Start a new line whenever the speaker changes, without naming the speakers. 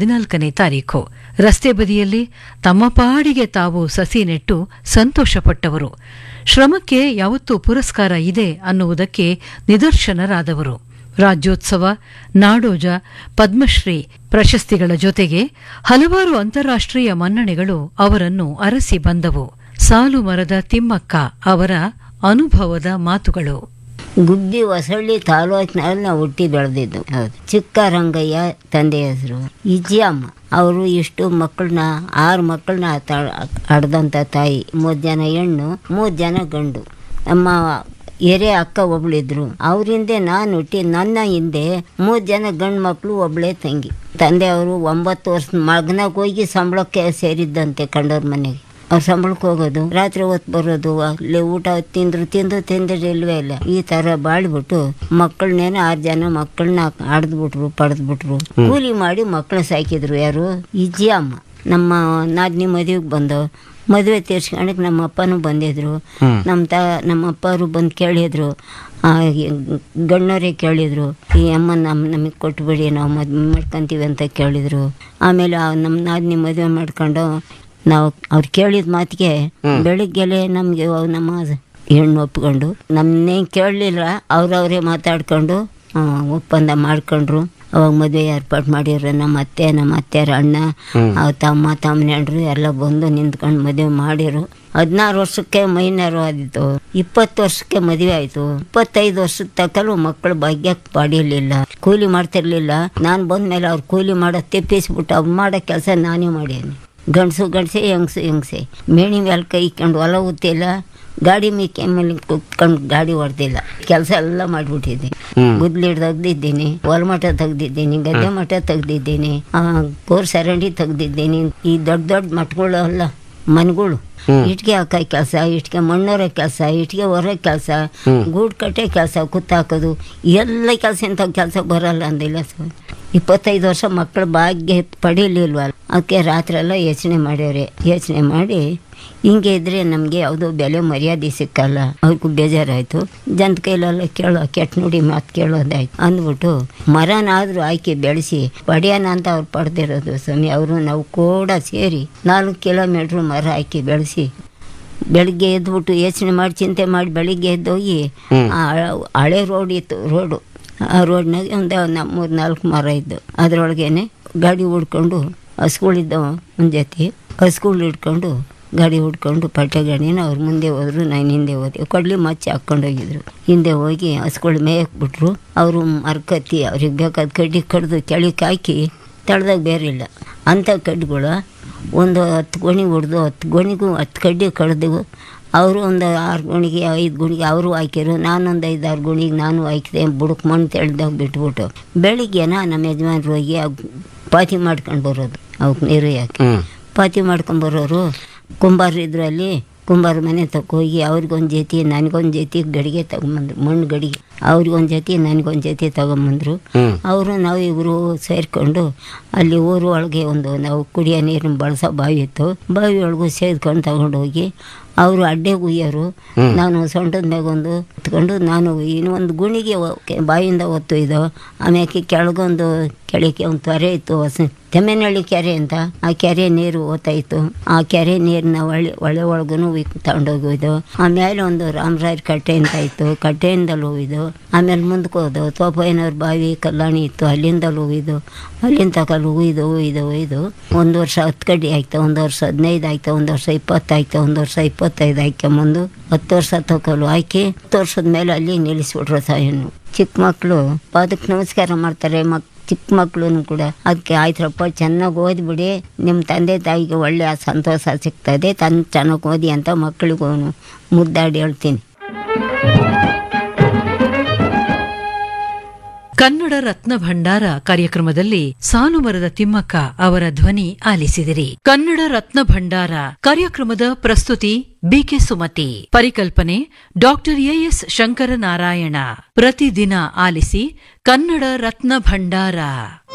ಹದಿನಾಲ್ಕನೇ ತಾರೀಖು ರಸ್ತೆ ಬದಿಯಲ್ಲಿ ತಮ್ಮ ಪಾಡಿಗೆ ತಾವು ಸಸಿ ನೆಟ್ಟು ಸಂತೋಷಪಟ್ಟವರು ಶ್ರಮಕ್ಕೆ ಯಾವತ್ತೂ ಪುರಸ್ಕಾರ ಇದೆ ಅನ್ನುವುದಕ್ಕೆ ನಿದರ್ಶನರಾದವರು ರಾಜ್ಯೋತ್ಸವ ನಾಡೋಜ ಪದ್ಮಶ್ರೀ ಪ್ರಶಸ್ತಿಗಳ ಜೊತೆಗೆ ಹಲವಾರು ಅಂತಾರಾಷ್ಟ್ರೀಯ ಮನ್ನಣೆಗಳು ಅವರನ್ನು ಅರಸಿ ಬಂದವು ಸಾಲು ಮರದ ತಿಮ್ಮಕ್ಕ ಅವರ ಅನುಭವದ ಮಾತುಗಳು
ಗುಬ್ಬಿ ಹೊಸಳ್ಳಿ ತಾಲೂಕಿನಲ್ಲಿ ನಾವು ಹುಟ್ಟಿ ಬೆಳೆದಿದ್ದು ಹೌದು ಚಿಕ್ಕ ರಂಗಯ್ಯ ತಂದೆ ಹೆಸರು ಇಜ್ಜಿಯಮ್ಮ ಅವರು ಇಷ್ಟು ಮಕ್ಕಳನ್ನ ಆರು ಮಕ್ಕಳನ್ನ ಹಡ್ದಂಥ ತಾಯಿ ಮೂರು ಜನ ಹೆಣ್ಣು ಮೂರು ಜನ ಗಂಡು ನಮ್ಮ ಎರೆ ಅಕ್ಕ ಒಬ್ಳಿದ್ರು ಅವರಿಂದೆ ನಾನು ಹುಟ್ಟಿ ನನ್ನ ಹಿಂದೆ ಮೂರು ಜನ ಗಂಡು ಮಕ್ಕಳು ಒಬ್ಳೇ ತಂಗಿ ತಂದೆ ಅವರು ಒಂಬತ್ತು ವರ್ಷ ಮಗನಾಗ ಹೋಗಿ ಸಂಬಳಕ್ಕೆ ಸೇರಿದ್ದಂತೆ ಕಂಡವ್ರ ಮನೆಗೆ ಅವ್ರು ಸಂಬಳಕ್ಕೆ ಹೋಗೋದು ರಾತ್ರಿ ಹೊತ್ತು ಬರೋದು ಅಲ್ಲಿ ಊಟ ತಿಂದ್ರು ತಿಂದು ತಿಂದ್ರೆ ಇಲ್ವೇ ಇಲ್ಲ ಈ ತರ ಬಾಳ್ಬಿಟ್ಟು ಮಕ್ಕಳನ್ನೇನೋ ಆರು ಜನ ಮಕ್ಕಳನ್ನ ಆಡ್ದ್ಬಿಟ್ರು ಪಡೆದ್ಬಿಟ್ರು ಕೂಲಿ ಮಾಡಿ ಮಕ್ಕಳು ಸಾಕಿದ್ರು ಯಾರು ಇಜ್ಜಿ ಅಮ್ಮ ನಮ್ಮ ನಾದಿನಿ ಮದುವೆಗೆ ಬಂದು ಮದುವೆ ತೀರ್ಸ್ಕೊಳಕ್ಕೆ ನಮ್ಮ ಅಪ್ಪನೂ ಬಂದಿದ್ರು ನಮ್ಮ ತಾ ನಮ್ಮ ಅಪ್ಪರು ಬಂದು ಕೇಳಿದ್ರು ಆ, ಈ ಗಣ್ಣವರೇ ಕೇಳಿದ್ರು ಈ ಅಮ್ಮ ನಮ್ಮ ನಮಗೆ ಕೊಟ್ಬಿಡಿ ನಾವು ಮದುವೆ ಮಾಡ್ಕೊಂತೀವಿ ಅಂತ ಕೇಳಿದ್ರು ಆಮೇಲೆ ಆ ನಮ್ಮ ನಾದಿನಿ ಮದುವೆ ಮಾಡ್ಕೊಂಡು ನಾವು ಅವ್ರು ಕೇಳಿದ ಮಾತಿಗೆ ಬೆಳಿಗ್ಗೆಲೆ ನಮಗೆ ನಮ್ಮ ಹೆಣ್ಣು ಒಪ್ಕೊಂಡು ನಮ್ಮನ್ನೇನು ಕೇಳಲಿಲ್ಲ ಅವ್ರವರೇ ಮಾತಾಡ್ಕೊಂಡು ಆ, ಒಪ್ಪಂದ ಮಾಡ್ಕೊಂಡ್ರು ಅವಾಗ ಮದುವೆ ಏರ್ಪಾಡು ಮಾಡಿದ್ರು ನಮ್ಮ ಅತ್ತೆ ನಮ್ಮ ಅತ್ತೆಯರ ಅಣ್ಣ ಅವ್ರ ತಮ್ಮ ತಮ್ಮನೆಂಡ್ರು ಎಲ್ಲ ಬಂದು ನಿಂತ್ಕೊಂಡು ಮದುವೆ ಮಾಡಿರು ಹದಿನಾರು ವರ್ಷಕ್ಕೆ ಮೈನರು ಆದಿತ್ತು ಇಪ್ಪತ್ತು ವರ್ಷಕ್ಕೆ ಮದುವೆ ಆಯಿತು ಇಪ್ಪತ್ತೈದು ವರ್ಷದ ತಕ್ಕಲು ಮಕ್ಕಳು ಭಾಗ್ಯಕ್ಕೆ ಪಡೀಲಿಲ್ಲ ಕೂಲಿ ಮಾಡ್ತಿರ್ಲಿಲ್ಲ ನಾನು ಬಂದ್ಮೇಲೆ ಅವ್ರು ಕೂಲಿ ಮಾಡೋದು ತೆಪ್ಪಿಸ್ಬಿಟ್ಟು ಅವ್ರು ಮಾಡೋ ಕೆಲಸ ನಾನೇ ಮಾಡೀನಿ ಗಂಡಸು ಗಂಡಸೆ ಹೆಂಗಸು ಹೆಂಗಸೆ ಮೇಣಿ ಮೇಲೆ ಕೈ ಇಕ್ಕೊಂಡು ಹೊಲ ಉತ್ತಿಲ್ಲ ಗಾಡಿ ಮೇಕೆ ಮೇಲೆ ಕುತ್ಕೊಂಡು ಗಾಡಿ ಹೊಡೆದಿಲ್ಲ ಕೆಲಸ ಎಲ್ಲ ಮಾಡಿಬಿಟ್ಟಿದ್ದೆ ಗುದ್ಲಿ ತೆಗ್ದಿದ್ದೀನಿ ಹೊಲಮಠ ತೆಗ್ದಿದ್ದೀನಿ ಗದ್ದೆ ಮಠ ತೆಗ್ದಿದ್ದೀನಿ ಕೋರ್ ಸರಂಡಿ ತೆಗ್ದಿದ್ದೀನಿ ಈ ದೊಡ್ಡ ದೊಡ್ಡ ಮಠಗಳೆಲ್ಲ ಮನೆಗಳು ಇಟ್ಗೆ ಹಾಕೋ ಕೆಲಸ ಇಟ್ಗೆ ಮಣ್ಣೊರೆ ಕೆಲಸ ಇಟ್ಗೆ ಹೊರ ಕೆಲಸ ಗೂಡು ಕಟ್ಟೆ ಕೆಲಸ ಕುತ್ತಾಕೋದು ಎಲ್ಲ ಕೆಲಸ ಇಂಥ ಕೆಲಸ ಬರಲ್ಲ ಅಂದಿಲ್ಲ ಸರ್ ಇಪ್ಪತ್ತೈದು ವರ್ಷ ಮಕ್ಕಳು ಭಾಗ್ಯ ಪಡೀಲಿಲ್ವಲ್ಲ ಅದಕ್ಕೆ ರಾತ್ರಿ ಎಲ್ಲ ಯೋಚನೆ ಮಾಡ್ಯವ್ರೆ ಯೋಚನೆ ಮಾಡಿ ಹಿಂಗೆ ಇದ್ರೆ ನಮಗೆ ಯಾವುದೋ ಬೆಲೆ ಮರ್ಯಾದೆ ಸಿಕ್ಕಲ್ಲ ಅವ್ರಿಗೂ ಬೇಜಾರಾಯಿತು ಜನ ಕೈಲೆಲ್ಲ ಕೇಳೋ ಕೆಟ್ಟ ನುಡಿ ಮಾತು ಕೇಳೋದಾಯ್ತು ಅಂದ್ಬಿಟ್ಟು ಮರನಾದರೂ ಆಯ್ಕೆ ಬೆಳೆಸಿ ಪಡೆಯೋಣ ಅಂತ ಅವ್ರು ಪಡೆದಿರೋದು ಸ್ವಾಮಿ ಅವರು ನಾವು ಕೂಡ ಸೇರಿ ನಾಲ್ಕು ಕಿಲೋಮೀಟ್ರ್ ಮರ ಹಾಕಿ ಬೆಳೆಸಿ ಬೆಳಿಗ್ಗೆ ಎದ್ಬಿಟ್ಟು ಯೋಚನೆ ಮಾಡಿ ಚಿಂತೆ ಮಾಡಿ ಬೆಳಿಗ್ಗೆ ಎದ್ದೋಗಿ ಆ ಹಳೆ ರೋಡ್ ಇತ್ತು ರೋಡು ಆ ರೋಡ್ನಾಗ ಒಂದು ನ- ಮೂರು ನಾಲ್ಕು ಮರ ಇದ್ದು ಅದರೊಳಗೇನೆ ಗಾಡಿ ಹುಡ್ಕೊಂಡು ಹಸ್ಗಳಿದ್ದವ ಒಂದು ಜೊತೆ ಹಸ್ಗಳು ಹಿಡ್ಕೊಂಡು ಗಾಡಿ ಹುಡ್ಕೊಂಡು ಪಟ್ಟೆ ಗಾಡಿನ ಅವ್ರ ಮುಂದೆ ಹೋದ್ರು ನಾನು ಹಿಂದೆ ಹೋದೆ ಕೊಡ್ಲಿ ಮಚ್ಚಿ ಹಾಕ್ಕೊಂಡು ಹೋಗಿದ್ರು ಹಿಂದೆ ಹೋಗಿ ಹಸ್ಗಳು ಮೇಯಕ್ಕೆ ಬಿಟ್ರು ಅವರು ಮರ್ಕತ್ತಿ ಅವ್ರಿಗೆ ಬೇಕಾದ ಕಡ್ಡಿ ಕಡ್ದು ಕೆಳಕ್ಕೆ ಹಾಕಿ ತಳ್ದಾಗ ಬೇರೆ ಇಲ್ಲ ಅಂಥ ಕಡ್ಡಿಗಳು ಒಂದು ಹತ್ತು ಗೊಣಿ ಹೊಡೆದು ಹತ್ತು ಗೊಣಿಗೂ ಹತ್ತು ಕಡ್ಡಿ ಕಡ್ದು ಅವರು ಒಂದು ಆರು ಗುಣಿಗೆ ಐದು ಗುಣಿಗೆ ಅವರು ಹಾಕಿರು ನಾನೊಂದು ಐದು ಆರು ಗುಣಿಗೆ ನಾನು ಹಾಕಿದೆ ಬುಡಕ್ಕೆ ಮಣ್ಣು ತೆಳ್ದಾಗ ಬಿಟ್ಬಿಟ್ಟು ಬೆಳಿಗ್ಗೆನ ನಮ್ಮ ಯಜಮಾನ್ರು ಹೋಗಿ ಅವ್ ಪಾತಿ ಮಾಡ್ಕೊಂಡು ಬರೋದು ಅವಕ್ಕೆ ನೀರು ಯಾಕೆ ಪಾತಿ ಮಾಡ್ಕೊಂಡು ಬರೋರು ಕುಂಬಾರ ಇದ್ರು ಅಲ್ಲಿ ಕುಂಬಾರ ಮನೆ ತಕ್ಕ ಹೋಗಿ ಅವ್ರಿಗೊಂದು ಜೊತೆ ನನಗೊಂದು ಜೊತೆ ಗಡಿಗೆ ತಗೊಂಬಂದ್ರು ಮಣ್ಣು ಗಡಿಗೆ ಅವ್ರಿಗೊಂದು ಜೊತೆ ನನಗೊಂದು ಜೊತೆ ತಗೊಂಬಂದ್ರು ಅವರು ನಾವು ಇಬ್ಬರು ಸೇರಿಕೊಂಡು ಅಲ್ಲಿ ಊರು ಒಳಗೆ ಒಂದು ನಾವು ಕುಡಿಯೋ ನೀರನ್ನ ಬಳಸೋ ಬಾವಿ ಇತ್ತು ಬಾವಿ ಒಳಗೂ ಸೇದ್ಕೊಂಡು ತಗೊಂಡು ಹೋಗಿ ಅವರು ಅಡ್ಡೆ ಉಯ್ಯೋರು ನಾನು ಸೊಂಟದ ಮ್ಯಾಗೊಂದು ಎತ್ಕೊಂಡು ನಾನು ಇನ್ನೊಂದು ಗುಣಿಗೆ ಒ- ಕೆ- ಬಾವಿಯಿಂದ ಒತ್ತು ಇದು ಆಮ್ಯಾಕೆ ಕೆಳಗೊಂದು ಕೆಳಗೆ ಒಂದು ತೊರೆ ಇತ್ತು ಹೊಸ ತೆಮ್ಮೆನಹಳ್ಳಿ ಕೆರೆ ಅಂತ ಆ ಕೆರೆ ನೀರು ಓತಾಯಿತ್ತು ಆ ಕೆರೆ ನೀರನ್ನ ಒಳ್ಳೆ ಒಳೆ ಒಳಗೂ ತಗೊಂಡೋಗಿದ್ದು ಆಮೇಲೆ ಒಂದು ರಾಮರಾಯರ ಕಟ್ಟೆ ಅಂತ ಇತ್ತು ಕಟ್ಟೆಯಿಂದಲೂ ಹೋಗಿದ್ದು ಆಮೇಲೆ ಮುಂದಕ್ಕೆ ಹೋದು ತೋಪಯ್ಯನವ್ರ ಬಾವಿ ಕಲ್ಯಾಣಿ ಇತ್ತು ಅಲ್ಲಿಂದಲೂ ಹೋಗಿದ್ದು ಅಲ್ಲಿಂದ ತಕಲ್ಲಿ ಹೋಗಿದ್ದು ಹೋಗಿದ್ದು ಹೋಗಿದ್ದು ಒಂದು ವರ್ಷ ಹತ್ತು ಕಡ್ಡಿ ಆಯ್ತು ಒಂದು ವರ್ಷ ಹದಿನೈದು ಆಯ್ತು ಒಂದು ವರ್ಷ ಇಪ್ಪತ್ತು ಆಯ್ತು ಒಂದು ವರ್ಷ ಇಪ್ಪತ್ತೈದು ಹಾಕ್ಯಂಬಂದು ಹತ್ತು ವರ್ಷ ತಗೊಳ್ಳು ಹಾಕಿ ಹತ್ತು ವರ್ಷದ ಮೇಲೆ ಅಲ್ಲಿ ನಿಲ್ಲಿಸ್ಬಿಟ್ರು ಸಾಯನ್ನು ಚಿಕ್ಕ ಮಕ್ಕಳು ಅದಕ್ಕೆ ನಮಸ್ಕಾರ ಮಾಡ್ತಾರೆ ಮಕ್ ಚಿಕ್ಕ ಮಕ್ಕಳು ಕೂಡ ಅದಕ್ಕೆ ಆಯ್ತರಪ್ಪ ಚೆನ್ನಾಗಿ ಓದ್ಬಿಡಿ ನಿಮ್ಮ ತಂದೆ ತಾಯಿಗೆ ಒಳ್ಳೆಯ ಸಂತೋಷ ಸಿಗ್ತದೆ ತನ್ನ ಚೆನ್ನಾಗಿ ಓದಿ ಅಂತ ಮಕ್ಕಳಿಗೂ ಮುದ್ದಾಡಿ ಹೇಳ್ತೀನಿ
ಕನ್ನಡ ರತ್ನ ಭಂಡಾರ ಕಾರ್ಯಕ್ರಮದಲ್ಲಿ ಸಾಲುಮರದ ತಿಮ್ಮಕ್ಕ ಅವರ ಧ್ವನಿ ಆಲಿಸಿದಿರಿ ಕನ್ನಡ ರತ್ನ ಭಂಡಾರ ಕಾರ್ಯಕ್ರಮದ ಪ್ರಸ್ತುತಿ ಬಿಕೆ ಸುಮತಿ ಪರಿಕಲ್ಪನೆ ಡಾಕ್ಟರ್ ಎಎಸ್ ಶಂಕರನಾರಾಯಣ ಪ್ರತಿದಿನ ಆಲಿಸಿ ಕನ್ನಡ ರತ್ನ ಭಂಡಾರ